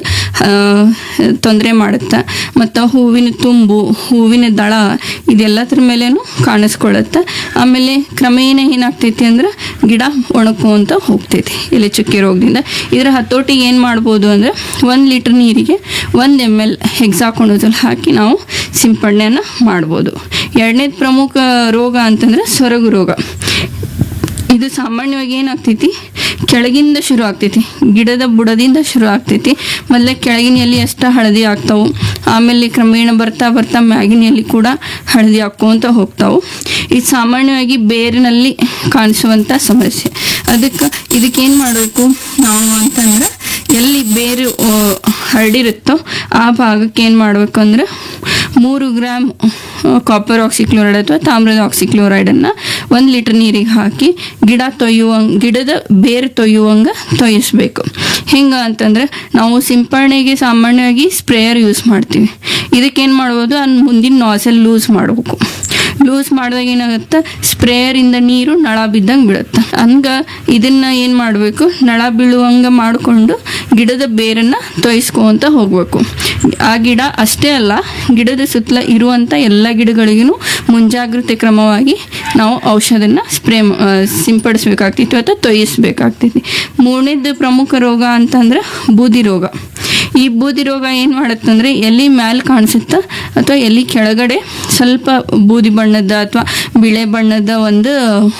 ತೊಂದರೆ ಮಾಡುತ್ತೆ ಮತ್ತು ಹೂವಿನ ತುಂಬು ಹೂವಿನ ದಳ ಇದೆಲ್ಲದ್ರ ಮೇಲೇನು ಕಾಣಿಸ್ಕೊಳ್ಳುತ್ತೆ ಆಮೇಲೆ ಕ್ರಮೇಣ ಏನಾಗ್ತೈತಿ ಅಂದ್ರೆ ಗಿಡ ಒಣಕೋಂತ ಹೋಗ್ತೈತಿ ಎಲೆ ಚುಕ್ಕೆ ರೋಗದಿಂದ ಇದರ ಹತೋಟಿಗೆ ಏನು ಮಾಡ್ಬೋದು ಅಂದರೆ ಒಂದು ಲೀಟ್ರ್ ನೀರಿಗೆ ಒಂದು ಎಮ್ ಎಲ್ ಹೆಕ್ಸಾಕೊಣೋಸಲ್ ಹಾಕಿ ನಾವು ಸಿಂಪಡಣೆಯನ್ನು ಮಾಡ್ಬೋದು ಎರಡನೇದು ಪ್ರಮುಖ ರೋಗ ಅಂತಂದ್ರೆ ಸೊರಗು ರೋಗ ಇದು ಸಾಮಾನ್ಯವಾಗಿ ಏನಾಗ್ತೈತಿ ಕೆಳಗಿಂದ ಶುರು ಆಗ್ತೈತಿ ಗಿಡದ ಬುಡದಿಂದ ಶುರು ಆಗ್ತೈತಿ ಮೊದಲೇ ಕೆಳಗಿನ ಎಲೆ ಅಷ್ಟ ಹಳದಿ ಆಗ್ತಾವು ಆಮೇಲೆ ಕ್ರಮೇಣ ಬರ್ತಾ ಬರ್ತಾ ಮ್ಯಾಗಿನ ಎಲೆ ಕೂಡ ಹಳದಿ ಹಾಕ್ಕೊಂತ ಹೋಗ್ತಾವು ಇದು ಸಾಮಾನ್ಯವಾಗಿ ಬೇರಿನಲ್ಲಿ ಕಾಣಿಸುವಂಥ ಸಮಸ್ಯೆ ಅದಕ್ಕೆ ಇದಕ್ಕೇನು ಮಾಡಬೇಕು ನಾವು ಅಂತಂದ್ರೆ ಎಲ್ಲಿ ಬೇರು ಆ, ಹರಡಿರುತ್ತೋ ಆ ಭಾಗಕ್ಕೆ ಏನು ಮಾಡಬೇಕು ಅಂದ್ರೆ ಮೂರು ಗ್ರಾಮ್ ಕಾಪರ್ ಆಕ್ಸಿಕ್ಲೋರೈಡ್ ಅಥವಾ ತಾಮ್ರದ ಆಕ್ಸಿಕ್ಲೋರೈಡನ್ನು ಒಂದು ಲೀಟರ್ ನೀರಿಗೆ ಹಾಕಿ ಗಿಡ ತೊಯ್ಯುವಂಗೆ ಗಿಡದ ಬೇರು ತೊಯ್ಯುವಂಗೆ ತೊಯ್ಯಿಸ್ಬೇಕು ಹೆಂಗೆ ಅಂತಂದ್ರೆ ನಾವು ಸಿಂಪರಣೆಗೆ ಸಾಮಾನ್ಯವಾಗಿ ಸ್ಪ್ರೇಯರ್ ಯೂಸ್ ಮಾಡ್ತೀವಿ ಇದಕ್ಕೇನು ಮಾಡ್ಬೋದು ಅನ್ ಮುಂದಿನ ನಾಸಲ್ ಲೂಸ್ ಮಾಡಬೇಕು ಲೂಸ್ ಮಾಡಿದಾಗ ಏನಾಗುತ್ತೆ ಸ್ಪ್ರೇಯರಿಂದ ನೀರು ನಳ ಬಿದ್ದಂಗೆ ಬೀಳುತ್ತೆ ಹಂಗೆ ಇದನ್ನ ಏನು ಮಾಡಬೇಕು ನಳ ಬೀಳುವಂಗೆ ಮಾಡಿಕೊಂಡು ಗಿಡದ ಬೇರನ್ನು ತೊಯ್ಸ್ಕೊಂತ ಹೋಗಬೇಕು ಆ ಗಿಡ ಅಷ್ಟೇ ಅಲ್ಲ ಗಿಡದ ಸುತ್ತಲ ಇರುವಂಥ ಎಲ್ಲ ಗಿಡಗಳಿಗೂ ಮುಂಜಾಗ್ರತೆ ಕ್ರಮವಾಗಿ ನಾವು ಔಷಧನ ಸ್ಪ್ರೇ ಸಿಂಪಡಿಸ್ಬೇಕಾಗ್ತಿತ್ತು ಅಥವಾ ತೊಯ್ಯಿಸ್ಬೇಕಾಗ್ತೈತಿ ಮೂರನೇದು ಪ್ರಮುಖ ರೋಗ ಅಂತಂದ್ರೆ ಬೂದಿ ರೋಗ ಈ ಬೂದಿ ರೋಗ ಏನು ಮಾಡುತ್ತಂದ್ರೆ ಎಲ್ಲಿ ಮ್ಯಾಲೆ ಕಾಣಿಸುತ್ತಾ ಅಥವಾ ಎಲ್ಲಿ ಕೆಳಗಡೆ ಸ್ವಲ್ಪ ಬೂದಿ ಬಣ್ಣದ ಅಥವಾ ಬಿಳೆ ಬಣ್ಣದ ಒಂದು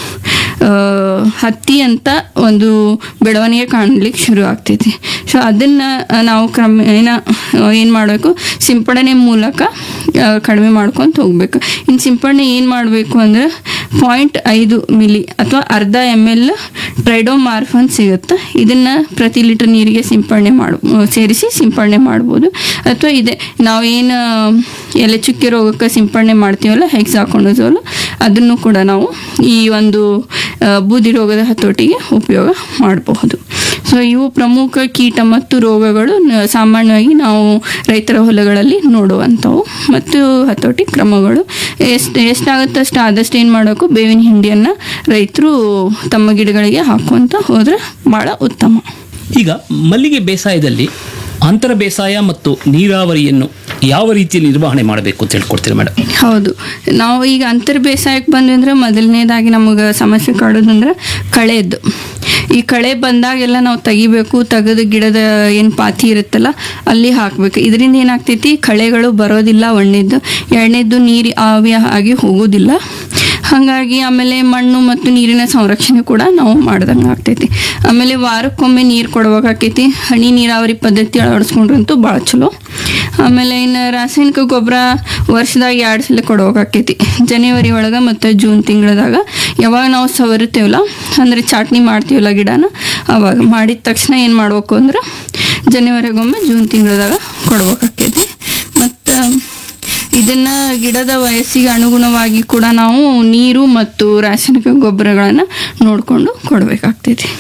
ಆ, ಹತ್ತಿ ಅಂತ ಒಂದು ಬೆಳವಣಿಗೆ ಕಾಣಲಿಕ್ಕೆ ಶುರು ಆಗ್ತೈತಿ ಸೊ ಅದನ್ನು ನಾವು ಕ್ರಮೇಣ ಏನು ಮಾಡಬೇಕು ಸಿಂಪಡಣೆ ಮೂಲಕ ಆ, ಕಡಿಮೆ ಮಾಡ್ಕೊಂತ ಹೋಗ್ಬೇಕು ಇನ್ನು ಸಿಂಪಡಣೆ ಏನು ಮಾಡಬೇಕು ಅಂದ್ರೆ ಪಾಯಿಂಟ್ ಐದು ಮಿಲಿ ಅಥವಾ ಅರ್ಧ ಎಮ್ ಎಲ್ ಟ್ರೈಡೋಮಾರ್ಫನ್ ಸಿಗುತ್ತೆ ಇದನ್ನು ಪ್ರತಿ ಲೀಟರ್ ನೀರಿಗೆ ಸಿಂಪಡಣೆ ಮಾಡ ಸೇರಿಸಿ ಸಿಂಪಡಣೆ ಮಾಡ್ಬೋದು ಅಥವಾ ಇದೆ ನಾವೇನು ಎಲೆ ಚುಕ್ಕೆ ರೋಗಕ್ಕೆ ಸಿಂಪಡಣೆ ಮಾಡ್ತೀವಲ್ಲ ಹೆಗ್ಸ್ ಹಾಕೊಂಡೋದಲ್ಲ ಅದನ್ನು ಕೂಡ ನಾವು ಈ ಒಂದು ಆ, ಬೂದಿ ರೋಗದ ಹತೋಟಿಗೆ ಉಪಯೋಗ ಮಾಡಬಹುದು ಸೊ ಇವು ಪ್ರಮುಖ ಕೀಟ ಮತ್ತು ರೋಗಗಳು ನ- ಸಾಮಾನ್ಯವಾಗಿ ನಾವು ರೈತರ ಹೊಲಗಳಲ್ಲಿ ನೋಡುವಂಥವು ಮತ್ತು ಹತೋಟಿ ಕ್ರಮಗಳು ಎಷ್ಟು ಎಷ್ಟಾಗುತ್ತೆ ಅಷ್ಟು ಆದಷ್ಟು ಏನು ಮಾಡಬೇಕು ಬೇವಿನ ಹಿಂಡಿಯನ್ನು ರೈತರು ತಮ್ಮ ಗಿಡಗಳಿಗೆ ಹಾಕುವಂತ ಹೋದರೆ ಭಾಳ ಉತ್ತಮ ಈಗ ಮಲ್ಲಿಗೆ ಬೇಸಾಯದಲ್ಲಿ ಅಂತರ ಬೇಸಾಯ ಮತ್ತು ನೀರಾವರಿಯನ್ನು ಯಾವ ರೀತಿಯಲ್ಲಿ ನಿರ್ವಹಣೆ ಮಾಡಬೇಕು ಅಂತ ಹೇಳ್ಕೊಡ್ತೀರಾ ಮೇಡಮ್ ಹೌದು ನಾವು ಈಗ ಅಂತರ್ ಬೇಸಾಯಕ್ಕೆ ಬಂದ್ವಿ ಅಂದ್ರೆ ಮೊದಲನೇದಾಗಿ ನಮಗೆ ಸಮಸ್ಯೆ ಕಾಡೋದಂದ್ರೆ ಕಳೆದು ಈ ಕಳೆ ಬಂದಾಗೆಲ್ಲ ನಾವು ತೆಗಿಬೇಕು ತೆಗೆದು ಗಿಡದ ಏನು ಪಾತಿ ಇರುತ್ತಲ್ಲ ಅಲ್ಲಿ ಹಾಕಬೇಕು ಇದರಿಂದ ಏನಾಗ್ತೈತಿ ಕಳೆಗಳು ಬರೋದಿಲ್ಲ ಒಂದನೇದ್ದು ಎರಡನೇದ್ದು ನೀರು ಆವಿ ಆಗಿ ಹೋಗೋದಿಲ್ಲ ಹಾಗಾಗಿ ಆಮೇಲೆ ಮಣ್ಣು ಮತ್ತು ನೀರಿನ ಸಂರಕ್ಷಣೆ ಕೂಡ ನಾವು ಮಾಡ್ದಂಗೆ ಆಗ್ತೈತಿ ಆಮೇಲೆ ವಾರಕ್ಕೊಮ್ಮೆ ನೀರು ಕೊಡ್ಬೇಕಾಕೈತಿ ಹನಿ ನೀರಾವರಿ ಪದ್ಧತಿ ಅಳವಡಿಸ್ಕೊಂಡ್ರಂತೂ ಭಾಳ ಚಲೋ ಆಮೇಲೆ ಇನ್ನು ರಾಸಾಯನಿಕ ಗೊಬ್ಬರ ವರ್ಷದಾಗ ಎರಡು ಸಲ ಕೊಡ್ಬೇಕಾಕೈತಿ ಜನವರಿ ಒಳಗೆ ಮತ್ತು ಜೂನ್ ತಿಂಗಳದಾಗ ಯಾವಾಗ ನಾವು ಸವರುತ್ತೇವಲ್ಲ ಅಂದರೆ ಚಾಟ್ನಿ ಮಾಡ್ತೀವಲ್ಲ ಗಿಡನ ಅವಾಗ ಮಾಡಿದ ತಕ್ಷಣ ಏನು ಮಾಡ್ಬೇಕು ಅಂದ್ರೆ ಜನವರಿಗೊಮ್ಮೆ ಜೂನ್ ತಿಂಗಳದಾಗ ಕೊಡ್ಬೇಕಾಕೈತಿ ಮತ್ತು ಇದನ್ನ ಗಿಡದ ವಯಸ್ಸಿಗೆ ಅನುಗುಣವಾಗಿ ಕೂಡ ನಾವು ನೀರು ಮತ್ತು ರಾಸಾಯನಿಕ ಗೊಬ್ಬರಗಳನ್ನು ನೋಡಿಕೊಂಡು ಕೊಡಬೇಕಾಗ್ತೈತಿ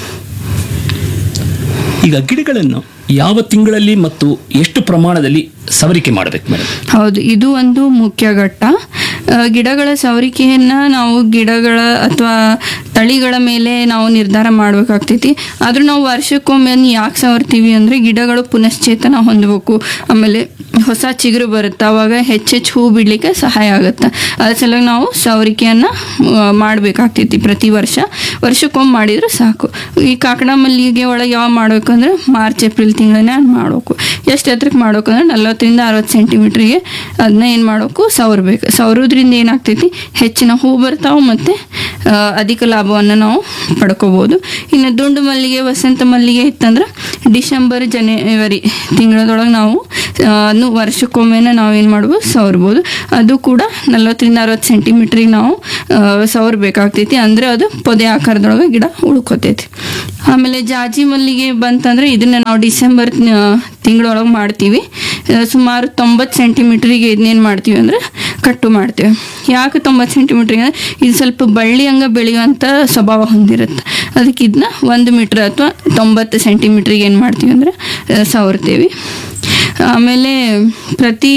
ಈಗ ಗಿಡಗಳನ್ನು ಯಾವ ತಿಂಗಳಲ್ಲಿ ಮತ್ತು ಎಷ್ಟು ಪ್ರಮಾಣದಲ್ಲಿ ಸವರಿಕೆ ಮಾಡಬೇಕು ಮೇಡಮ್ ಹೌದು ಇದು ಒಂದು ಮುಖ್ಯ ಘಟ್ಟ ಆ, ಗಿಡಗಳ ಸವರಿಕೆಯನ್ನ ನಾವು ಗಿಡಗಳ ಅಥವಾ ತಳಿಗಳ ಮೇಲೆ ನಾವು ನಿರ್ಧಾರ ಮಾಡಬೇಕಾಗ್ತೈತಿ ಆದ್ರೂ ನಾವು ವರ್ಷಕ್ಕೊಮ್ಮೆ ಯಾಕೆ ಸವರ್ತೀವಿ ಅಂದರೆ ಗಿಡಗಳು ಪುನಶ್ಚೇತನ ಹೊಂದಬೇಕು ಆಮೇಲೆ ಹೊಸ ಚಿಗುರು ಬರುತ್ತೆ ಅವಾಗ ಹೆಚ್ಚೆಚ್ಚು ಹೂ ಬಿಡ್ಲಿಕ್ಕೆ ಸಹಾಯ ಆಗುತ್ತೆ ಅದ್ರ ಸಲುವಾಗಿ ನಾವು ಸವರಿಕೆಯನ್ನು ಮಾಡಬೇಕಾಗ್ತೈತಿ ಪ್ರತಿ ವರ್ಷ ವರ್ಷಕ್ಕೊಮ್ಮೆ ಮಾಡಿದ್ರೆ ಸಾಕು ಈ ಕಾಕಡ ಮಲ್ಲಿಗೆ ಒಳಗೆ ಯಾವಾಗ ಮಾಡಬೇಕು ಅಂದ್ರೆ ಮಾರ್ಚ್ ಏಪ್ರಿಲ್ ತಿಂಗಳನ್ನ ಮಾಡಬೇಕು ಎಷ್ಟು ಎತ್ತರಕ್ಕೆ ಮಾಡ್ಬೇಕು ಅಂದ್ರೆ ನಲ್ವತ್ತರಿಂದ ಅರವತ್ತು ಸೆಂಟಿಮೀಟ್ರಿಗೆ ಅದನ್ನ ಏನು ಮಾಡಬೇಕು ಸವರ್ಬೇಕು ಸವರೋದ್ರಿಂದ ಏನಾಗ್ತೈತಿ ಹೆಚ್ಚಿನ ಹೂ ಬರ್ತಾವೆ ಮತ್ತು ಅಧಿಕ ಲಾಭವನ್ನು ನಾವು ಪಡ್ಕೋಬೋದು ಇನ್ನು ದುಂಡು ಮಲ್ಲಿಗೆ ವಸಂತ ಮಲ್ಲಿಗೆ ಇತ್ತಂದ್ರೆ ಡಿಸೆಂಬರ್ ಜನವರಿ ತಿಂಗಳದೊಳಗೆ ನಾವು ಆ, ಅದ್ನು ವರ್ಷಕ್ಕೊಮ್ಮೆನ ನಾವು ಏನು ಮಾಡ್ಬೋದು ಸವರ್ಬೋದು ಅದು ಕೂಡ ನಲ್ವತ್ತರಿಂದ ಅರವತ್ತು ಸೆಂಟಿಮೀಟ್ರಿಗೆ ನಾವು ಆ, ಸವರ್ಬೇಕಾಗ್ತೈತಿ ಅಂದರೆ ಅದು ಪೊದೆ ಆಕಾರದೊಳಗೆ ಗಿಡ ಉಳ್ಕೊತೈತಿ ಆಮೇಲೆ ಜಾಜಿ ಮಲ್ಲಿಗೆ ಬಂತಂದ್ರೆ ಇದನ್ನ ನಾವು ಡಿಸೆಂಬರ್ ತಿಂಗಳೊಳಗೆ ಮಾಡ್ತೀವಿ ಆ, ಸುಮಾರು ತೊಂಬತ್ತು ಸೆಂಟಿಮೀಟ್ರಿಗೆ ಇದನ್ನೇನು ಮಾಡ್ತೀವಿ ಅಂದ್ರೆ ಕಟ್ಟು ಮಾಡ್ತೀವಿ ಯಾಕೆ ತೊಂಬತ್ತು ಸೆಂಟಿಮೀಟ್ರಿಗೆ ಅಂದ್ರೆ ಇದು ಸ್ವಲ್ಪ ಬಳ್ಳಿ ಹಂಗ ಬೆಳೆಯುವಂಥ ಸ್ವಭಾವ ಹೊಂದಿರುತ್ತೆ ಅದಕ್ಕೆ ಇದನ್ನ ಒಂದು ಮೀಟ್ರ್ ಅಥವಾ ತೊಂಬತ್ತು ಸೆಂಟಿಮೀಟ್ರಿಗೆ ಏನು ಮಾಡ್ತೀವಿ ಅಂದ್ರೆ ಆ, ಸವರ್ತೀವಿ ಆಮೇಲೆ ಪ್ರತಿ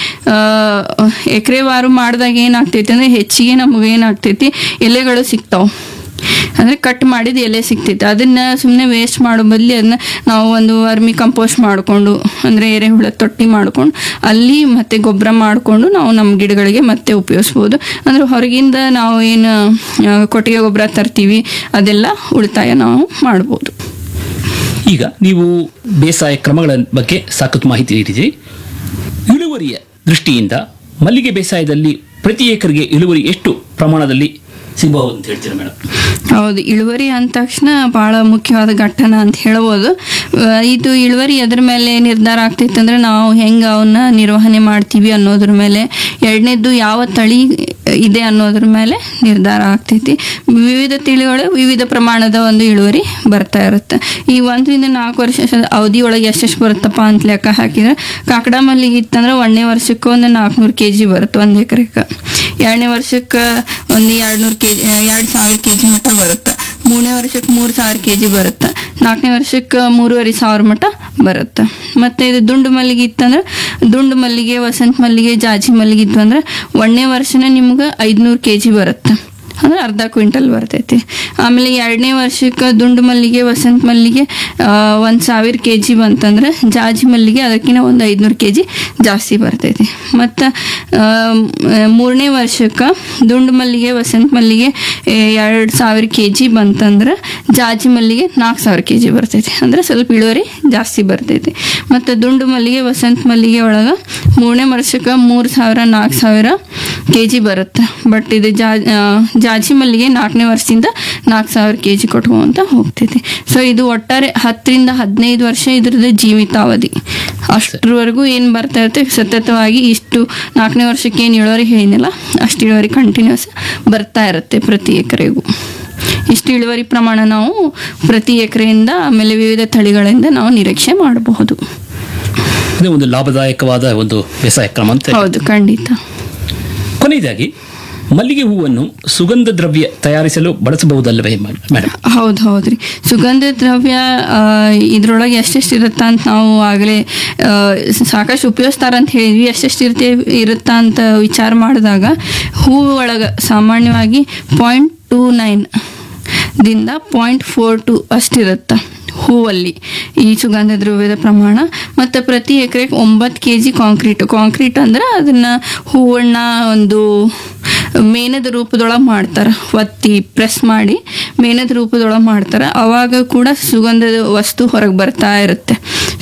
ಎಕರೆವಾರು ಮಾಡಿದಾಗ ಏನಾಗ್ತೈತಿ ಅಂದರೆ ಹೆಚ್ಚಿಗೆ ನಮಗೆ ಏನಾಗ್ತೈತಿ ಎಲೆಗಳು ಸಿಗ್ತಾವೆ ಅಂದರೆ ಕಟ್ ಮಾಡಿದ ಎಲೆ ಸಿಗ್ತೈತೆ ಅದನ್ನು ಸುಮ್ಮನೆ ವೇಸ್ಟ್ ಮಾಡೋ ಬದಲಿ ಅದನ್ನ ನಾವು ಒಂದು ವರ್ಮಿ ಕಂಪೋಸ್ಟ್ ಮಾಡಿಕೊಂಡು ಅಂದರೆ ಎರೆಹುಳ ತೊಟ್ಟಿ ಮಾಡ್ಕೊಂಡು ಅಲ್ಲಿ ಮತ್ತೆ ಗೊಬ್ಬರ ಮಾಡಿಕೊಂಡು ನಾವು ನಮ್ಮ ಗಿಡಗಳಿಗೆ ಮತ್ತೆ ಉಪಯೋಗಿಸ್ಬೋದು ಅಂದರೆ ಹೊರಗಿಂದ ನಾವು ಏನು ಆ, ಕೊಟ್ಟಿಗೆ ಗೊಬ್ಬರ ತರ್ತೀವಿ ಅದೆಲ್ಲ ಉಳಿತಾಯ ನಾವು ಮಾಡ್ಬೋದು ಈಗ ನೀವು ಬೇಸಾಯ ಕ್ರಮಗಳ ಬಗ್ಗೆ ಸಾಕಷ್ಟು ಮಾಹಿತಿ ನೀಡಿದಿರಿ ಇಳುವರಿಯ ದೃಷ್ಟಿಯಿಂದ ಮಲ್ಲಿಗೆ ಬೇಸಾಯದಲ್ಲಿ ಪ್ರತಿ ಎಕರೆಗೆ ಇಳುವರಿ ಎಷ್ಟು ಪ್ರಮಾಣದಲ್ಲಿ ಸಿಗಬಹುದು ಅಂತ ಹೇಳ್ತೀರಾ ಮೇಡಮ್ ಹೌದು ಇಳುವರಿ ಅಂದ ತಕ್ಷಣ ಭಾಳ ಮುಖ್ಯವಾದ ಘಟ್ಟನ ಅಂತ ಹೇಳ್ಬೋದು ಆ, ಇದು ಇಳುವರಿ ಎದ್ರ ಮೇಲೆ ನಿರ್ಧಾರ ಆಗ್ತೈತೆ ಅಂದ್ರೆ ನಾವು ಹೆಂಗೆ ಅವನ್ನ ನಿರ್ವಹಣೆ ಮಾಡ್ತೀವಿ ಅನ್ನೋದ್ರ ಮೇಲೆ ಎರಡನೇದ್ದು ಯಾವ ತಳಿ ಇದೆ ಅನ್ನೋದ್ರ ಮೇಲೆ ನಿರ್ಧಾರ ಆಗ್ತೈತಿ ವಿವಿಧ ತಿಳಿಗಳು ವಿವಿಧ ಪ್ರಮಾಣದ ಒಂದು ಇಳುವರಿ ಬರ್ತಾ ಇರುತ್ತೆ ಈ ಒಂದರಿಂದ ನಾಲ್ಕು ವರ್ಷ ಅವಧಿ ಒಳಗೆ ಎಷ್ಟೆಷ್ಟು ಬರುತ್ತಪ್ಪ ಅಂತ ಲೆಕ್ಕ ಹಾಕಿದ್ರೆ ಕಾಕಡ ಮಲ್ಲಿಗೆ ಇತ್ತಂದ್ರೆ ಒಂದನೇ ವರ್ಷಕ್ಕೆ ಒಂದು ನಾಲ್ಕುನೂರು ಕೆ ಜಿ ಬರುತ್ತೆ ಒಂದು ಎಕರೆಗೆ ಎರಡನೇ ವರ್ಷಕ್ಕೆ ಒಂದು ಎರಡು ನೂರು ಕೆ ಜಿ ಎರಡು ಸಾವಿರ ಕೆ ಜಿ ಮಟ್ಟ ಬರುತ್ತೆ ಮೂರನೇ ವರ್ಷಕ್ಕೆ ಮೂರು ಸಾವಿರ ಕೆ ಜಿ ಬರುತ್ತೆ ನಾಲ್ಕನೇ ವರ್ಷಕ್ಕೆ ಮೂರುವರೆ ಸಾವಿರ ಮಟ್ಟ ಬರುತ್ತೆ ಮತ್ತು ಇದು ದುಂಡು ಮಲ್ಲಿಗೆ ಇತ್ತಂದ್ರೆ ದುಂಡು ಮಲ್ಲಿಗೆ ವಸಂತ ಮಲ್ಲಿಗೆ ಜಾಜಿ ಮಲ್ಲಿಗೆ ಇತ್ತು ಅಂದ್ರೆ ಒಂದನೇ ವರ್ಷನೇ ನಿಮ್ಗೆ ಐದುನೂರು ಕೆ ಜಿ ಬರುತ್ತೆ ಅಂದ್ರೆ ಅರ್ಧ ಕ್ವಿಂಟಲ್ ಬರ್ತೈತಿ ಆಮೇಲೆ ಎರಡನೇ ವರ್ಷಕ್ಕೆ ದುಂಡು ಮಲ್ಲಿಗೆ ವಸಂತ ಮಲ್ಲಿಗೆ ಒಂದು ಸಾವಿರ ಕೆ ಜಿ ಬಂತಂದ್ರೆ ಜಾಜಿ ಮಲ್ಲಿಗೆ ಅದಕ್ಕಿಂತ ಒಂದು ಐದುನೂರು ಕೆ ಜಿ ಜಾಸ್ತಿ ಬರ್ತೈತಿ ಮತ್ತು ಮೂರನೇ ವರ್ಷಕ್ಕೆ ದುಂಡು ಮಲ್ಲಿಗೆ ವಸಂತ ಮಲ್ಲಿಗೆ ಎರಡು ಸಾವಿರ ಕೆ ಜಿ ಬಂತಂದ್ರೆ ಜಾಜಿ ಮಲ್ಲಿಗೆ ನಾಲ್ಕು ಸಾವಿರ ಕೆ ಜಿ ಬರ್ತೈತಿ ಅಂದ್ರೆ ಸ್ವಲ್ಪ ಇಳುವರಿ ಜಾಸ್ತಿ ಬರ್ತೈತಿ ಮತ್ತು ದುಂಡು ಮಲ್ಲಿಗೆ ವಸಂತ ಮಲ್ಲಿಗೆ ಒಳಗೆ ಮೂರನೇ ವರ್ಷಕ್ಕೆ ಮೂರು ಸಾವಿರ ನಾಲ್ಕು ಸಾವಿರ ಕೆ ಜಿ ಬರುತ್ತೆ ಬಟ್ ಇದು ಜಾ ಆ, ಜಾಜಿ ಮಲ್ಲಿಗೆ ನಾಲ್ಕನೇ ವರ್ಷದಿಂದ ನಾಲ್ಕು ಸಾವಿರ ಕೆ ಜಿ ಕೊಟ್ಕೊಂತ ಹೋಗ್ತೈತಿ ಸೊ ಇದು ಒಟ್ಟಾರೆ ಹತ್ತರಿಂದ ಹದಿನೈದು ವರ್ಷ ಇದ್ರದ್ದು ಜೀವಿತಾವಧಿ ಅಷ್ಟರವರೆಗೂ ಏನು ಬರ್ತಾ ಇರುತ್ತೆ ಸತತವಾಗಿ ಇಷ್ಟು ನಾಲ್ಕನೇ ವರ್ಷಕ್ಕೆ ಏನು ಇಳುವರಿ ಏನಿಲ್ಲ ಅಷ್ಟು ಇಳುವರಿ ಕಂಟಿನ್ಯೂಸ್ ಬರ್ತಾ ಇರುತ್ತೆ ಪ್ರತಿ ಎಕರೆಗೂ ಇಷ್ಟು ಇಳುವರಿ ಪ್ರಮಾಣ ನಾವು ಪ್ರತಿ ಎಕರೆಯಿಂದ ಆಮೇಲೆ ವಿವಿಧ ತಳಿಗಳಿಂದ ನಾವು ನಿರೀಕ್ಷೆ ಮಾಡಬಹುದು ಅದೇ ಒಂದು ಲಾಭದಾಯಕವಾದ ಒಂದು ಬೇಸಾಯ ಕ್ರಮ ಅಂತ ಹೌದು ಖಂಡಿತ ಕೊನೆಯದಾಗಿ ಮಲ್ಲಿಗೆ ಹೂವನ್ನು ಸುಗಂಧ ದ್ರವ್ಯ ತಯಾರಿಸಲು ಬಳಸಬಹುದಲ್ಲವೇ ಮೇಡಮ್ ಹೌದು ಹೌದ್ರಿ ಸುಗಂಧ ದ್ರವ್ಯ ಆ, ಇದ್ರೊಳಗೆ ಎಷ್ಟೆಷ್ಟು ಇರುತ್ತ ಅಂತ ನಾವು ಆಗಲೇ ಸಾಕಷ್ಟು ಉಪಯೋಗಿಸ್ತಾರ ಅಂತ ಹೇಳಿದ್ವಿ ಎಷ್ಟೆಷ್ಟು ಇರುತ್ತೆ ಇರುತ್ತಾ ಅಂತ ವಿಚಾರ ಮಾಡಿದಾಗ ಹೂವು ಒಳಗೆ ಸಾಮಾನ್ಯವಾಗಿ ಪಾಯಿಂಟ್ ಟೂ ನೈನ್ ದಿಂದ ಪಾಯಿಂಟ್ ಫೋರ್ ಟು ಅಷ್ಟಿರುತ್ತೆ ಹೂವಲ್ಲಿ ಈ ಸುಗಂಧ ದ್ರವ್ಯದ ಪ್ರಮಾಣ ಮತ್ತು ಪ್ರತಿ ಎಕರೆಗೆ ಒಂಬತ್ತು ಕೆ ಜಿ ಕಾಂಕ್ರೀಟ್ ಕಾಂಕ್ರೀಟ್ ಅಂದ್ರೆ ಅದನ್ನು ಹೂವನ್ನ ಒಂದು ಮೇನದ ರೂಪದೊಳಗೆ ಮಾಡ್ತಾರೆ ಒತ್ತಿ ಪ್ರೆಸ್ ಮಾಡಿ ಮೇನದ ರೂಪದೊಳಗೆ ಮಾಡ್ತಾರೆ ಅವಾಗ ಕೂಡ ಸುಗಂಧದ ವಸ್ತು ಹೊರಗೆ ಬರ್ತಾ ಇರುತ್ತೆ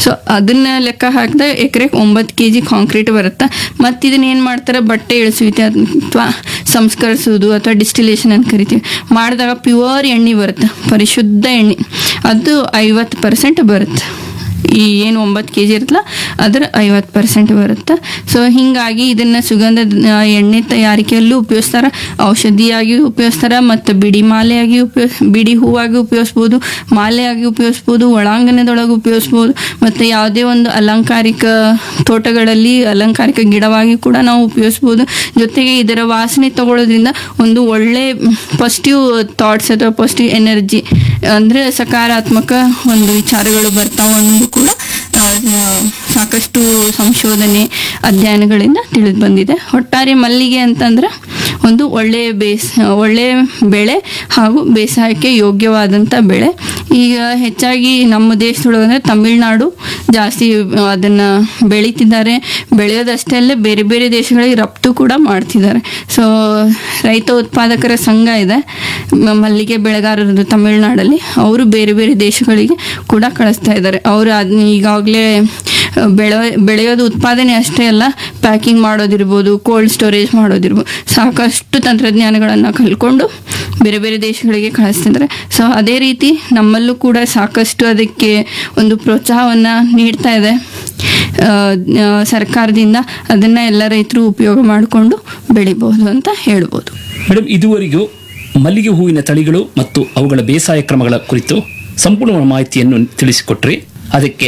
ಸೊ ಅದನ್ನ ಲೆಕ್ಕ ಹಾಕಿದ್ರೆ ಎಕರೆಗೆ ಒಂಬತ್ತು ಕೆ ಜಿ ಕಾಂಕ್ರೀಟ್ ಬರುತ್ತೆ ಮತ್ತು ಇದನ್ನ ಏನು ಮಾಡ್ತಾರೆ ಬಟ್ಟೆ ಇಳಿಸುವಿಕೆ ಅಥವಾ ಸಂಸ್ಕರಿಸೋದು ಅಥವಾ ಡಿಸ್ಟಿಲೇಷನ್ ಅಂತ ಕರಿತೀವಿ ಮಾಡಿದಾಗ ಪ್ಯೂರ್ ಎಣ್ಣೆ ಬರುತ್ತೆ ಪರಿಶುದ್ಧ ಎಣ್ಣೆ ಅದು ಐವತ್ತು ಪರ್ಸೆಂಟ್ ಬರುತ್ತೆ ಈ ಏನು ಒಂಬತ್ತು ಕೆ ಜಿ ಇರುತ್ತಲ್ಲ ಅದರ ಐವತ್ತು ಪರ್ಸೆಂಟ್ ಬರುತ್ತೆ ಸೊ ಹೀಗಾಗಿ ಇದನ್ನು ಸುಗಂಧ ಆ, ಎಣ್ಣೆ ತಯಾರಿಕೆಯಲ್ಲೂ ಉಪಯೋಗಿಸ್ತಾರೆ ಔಷಧಿಯಾಗಿ ಉಪಯೋಗಿಸ್ತಾರೆ ಮತ್ತು ಬಿಡಿ ಮಾಲೆಯಾಗಿ ಉಪಯೋಗ ಬಿಡಿ ಹೂವಾಗಿ ಉಪಯೋಗಿಸ್ಬೋದು ಮಾಲೆಯಾಗಿ ಉಪಯೋಗಿಸ್ಬೋದು ಒಳಾಂಗಣದೊಳಗೆ ಉಪಯೋಗಿಸ್ಬೋದು ಮತ್ತು ಯಾವುದೇ ಒಂದು ಅಲಂಕಾರಿಕ ತೋಟಗಳಲ್ಲಿ ಅಲಂಕಾರಿಕ ಗಿಡವಾಗಿ ಕೂಡ ನಾವು ಉಪಯೋಗಿಸ್ಬೋದು ಜೊತೆಗೆ ಇದರ ವಾಸನೆ ತಗೊಳ್ಳೋದ್ರಿಂದ ಒಂದು ಒಳ್ಳೆ ಪಾಸಿಟಿವ್ ಥಾಟ್ಸ್ ಅಥವಾ ಪಾಸಿಟಿವ್ ಎನರ್ಜಿ ಅಂದರೆ ಸಕಾರಾತ್ಮಕ ಒಂದು ವಿಚಾರಗಳು ಬರ್ತಾವೆ ಅನ್ನೋದು ಕೂಡ ಆ, ಆ, ಸಾಕಷ್ಟು ಸಂಶೋಧನೆ ಅಧ್ಯಯನಗಳಿಂದ ತಿಳಿದು ಬಂದಿದೆ ಒಟ್ಟಾರೆ ಮಲ್ಲಿಗೆ ಅಂತಂದ್ರೆ ಒಂದು ಒಳ್ಳೆಯ ಬೇಸ್ ಒಳ್ಳೆಯ ಬೆಳೆ ಹಾಗೂ ಬೇಸಾಯಕ್ಕೆ ಯೋಗ್ಯವಾದಂಥ ಬೆಳೆ ಈಗ ಹೆಚ್ಚಾಗಿ ನಮ್ಮ ದೇಶದೊಳಗೆ ಅಂದರೆ ತಮಿಳ್ನಾಡು ಜಾಸ್ತಿ ಅದನ್ನು ಬೆಳೀತಿದ್ದಾರೆ ಬೆಳೆಯೋದಷ್ಟೇ ಅಲ್ಲೇ ಬೇರೆ ಬೇರೆ ದೇಶಗಳಿಗೆ ರಫ್ತು ಕೂಡ ಮಾಡ್ತಿದ್ದಾರೆ ಸೊ ರೈತ ಉತ್ಪಾದಕರ ಸಂಘ ಇದೆ ಮ- ಮಲ್ಲಿಗೆ ಬೆಳೆಗಾರರದು ತಮಿಳ್ನಾಡಲ್ಲಿ ಅವರು ಬೇರೆ ಬೇರೆ ದೇಶಗಳಿಗೆ ಕೂಡ ಕಳಿಸ್ತಾ ಇದ್ದಾರೆ ಅವರು ಅದ್ ಈಗಾಗಲೇ ಬೆಳೆ ಬೆಳೆಯೋದು ಉತ್ಪಾದನೆ ಅಷ್ಟೇ ಅಲ್ಲ ಪ್ಯಾಕಿಂಗ್ ಮಾಡೋದಿರ್ಬೋದು ಕೋಲ್ಡ್ ಸ್ಟೋರೇಜ್ ಮಾಡೋದಿರ್ಬೋದು ಸಾಕಷ್ಟು ತಂತ್ರಜ್ಞಾನಗಳನ್ನು ಕಲ್ಕೊಂಡು ಬೇರೆ ಬೇರೆ ದೇಶಗಳಿಗೆ ಕಳಿಸ್ತಿದ್ದಾರೆ ಸೊ ಅದೇ ರೀತಿ ನಮ್ಮಲ್ಲೂ ಕೂಡ ಸಾಕಷ್ಟು ಅದಕ್ಕೆ ಒಂದು ಪ್ರೋತ್ಸಾಹವನ್ನು ನೀಡ್ತಾ ಇದೆ ಆ, ಆ, ಸರ್ಕಾರದಿಂದ ಅದನ್ನು ಎಲ್ಲ ರೈತರು ಉಪಯೋಗ ಮಾಡಿಕೊಂಡು ಬೆಳಿಬೋದು ಅಂತ ಹೇಳ್ಬೋದು ಮೇಡಮ್ ಇದುವರೆಗೂ ಮಲ್ಲಿಗೆ ಹೂವಿನ ತಳಿಗಳು ಮತ್ತು ಅವುಗಳ ಬೇಸಾಯ ಕ್ರಮಗಳ ಕುರಿತು ಸಂಪೂರ್ಣ ಮಾಹಿತಿಯನ್ನು ತಿಳಿಸಿಕೊಟ್ರಿ ಅದಕ್ಕೆ